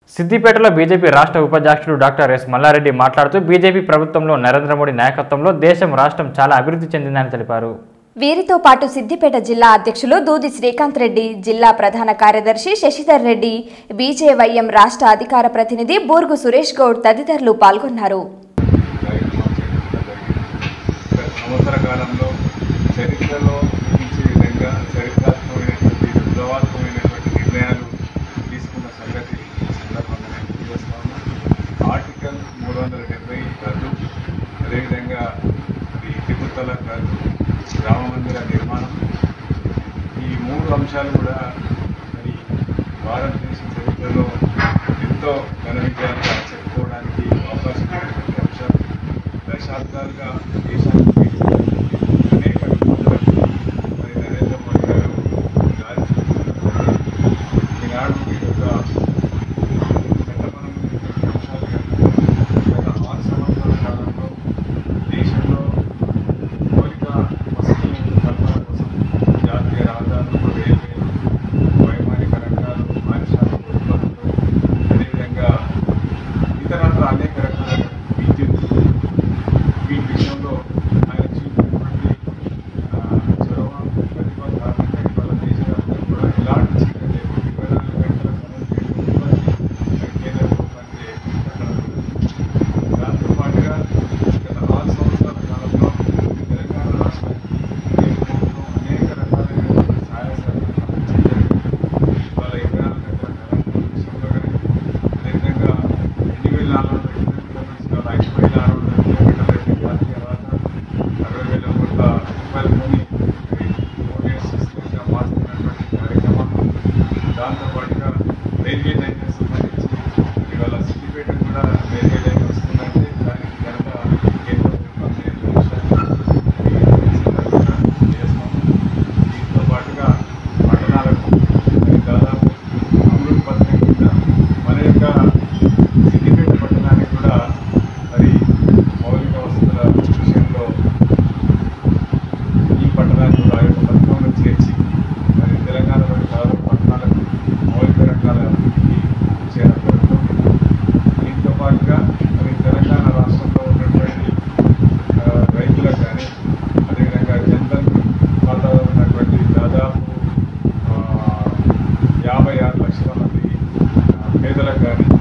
సిద్దిపేటలో బీజేపీ రాష్ట్ర ఉపాధ్యక్షుడు డాక్టర్ ఎస్ మల్లారెడ్డి మాట్లాడుతూ బీజేపీ ప్రభుత్వంలో నరేంద్ర మోడీ నాయకత్వంలో దేశం రాష్ట్రం చాలా అభివృద్ధి చెందిందని తెలిపారు వీరితో పాటు సిద్దిపేట జిల్లా అధ్యక్షులు దూది శ్రీకాంత్ రెడ్డి జిల్లా ప్రధాన కార్యదర్శి శశిధర్ రెడ్డి బీజేవైఎం రాష్ట్ర అధికార ప్రతినిధి బూర్గు సురేష్ గౌడ్ తదితరులు పాల్గొన్నారు సంవత్సర కాలంలో చరిత్రలో చూపించే విధంగా చరిత్రాత్మకమైనటువంటి రుజువాత్మకమైనటువంటి నిర్ణయాలు తీసుకున్న సంగతి ఈ సందర్భంగా నేను తెలియజేస్తా ఉన్నాను ఆర్టికల్ మూడు వందల డెబ్బై రద్దు అదేవిధంగా ఈ తిరుపతల రద్దు రామ మందిర నిర్మాణం ఈ మూడు అంశాలు కూడా మరి భారతదేశ చరిత్రలో ఎంతో ఘన విజయాలుగా చెప్పుకోవడానికి అవకాశం ఉన్నటువంటి అంశాలు దశాబ్దాలుగా దేశానికి అనేక విపత్తులకు మరి నరేంద్ర మోడీ గారు దారి చూపుతున్నారు. ఈనాడు ఈ యొక్క చట్టపరమైనటువంటి అంశాలు కనుక గత ఆరు సంవత్సరాల కాలంలో దేశంలో మౌలిక వసతుల కల్పన కోసం జాతీయ రహదారులు రైల్వేలు వైమానిక రంగాలు పారిశ్రామిక ఉత్పత్తులు అదేవిధంగా ఇతరత్ర అనేక రకాల విద్యుత్ వీటి విషయంలో ఆయన చూపినటువంటి ఆ, చొరవ ప్రతిభ కారణంగా ఇవాళ దేశవ్యాప్తంగా కూడా ఎలాంటి చీకటి లేవు ఇరవై నాలుగు గంటల కరెంట్ ఉత్పత్తి కేంద్ర ప్రభుత్వం దాంతో పాటుగా గత ఆరు సంవత్సరాల కాలంలో తెలంగాణ రాష్ట్రానికి కేంద్ర ప్రభుత్వం అనేక రకాలైనటువంటి సహాయ సహకారాలు అందించడం ఇవాళ ఇరవై నాలుగు గంటల కరెంట్ విషయంలో కానీ అదేవిధంగా రెండు వేల నాలుగు వందల కిలోమీటర్స్ కాదు ఐదు వేల ఆరు వందల కిలోమీటర్ల జాతీయ రహదారులు అరవై వేల కోట్ల రూపాయలతోని మోడీఎస్ సిస్టమ్గా మార్చుతున్నటువంటి కార్యక్రమాలు దాంతోపాటుగా రైల్వే లైన్కి సంబంధించి ఇవాళ సిద్దిపేట కూడా రైల్వే లైన్ వస్తుందంటే దానికి కనుక కేంద్ర ప్రభుత్వం నేను విషయాన్ని చేస్తాము దీంతో పాటుగా పట్టణాలకు మరి దాదాపు అమృత్ పథకం కింద మన యొక్క సిద్దిపేట పట్టణానికి కూడా మరి మౌలిక వసతుల విషయంలో ఈ పట్టణాన్ని కూడా ఆ యొక్క పథకంలో చేర్చి మరి తెలంగాణలోని దాదాపు పట్టణాలకు మౌలిక రంగాల అభివృద్ధికి చేయడం జరుగుతుంది దీంతో పాటుగా మరి తెలంగాణ రాష్ట్రంలో ఉన్నటువంటి ఆ, రైతులకు కానీ అదేవిధంగా జన్ధన్ ఖాతాలో ఉన్నటువంటి దాదాపు ఆ, యాభై ఆరు లక్షల మంది ఆ, పేదలకు కానీ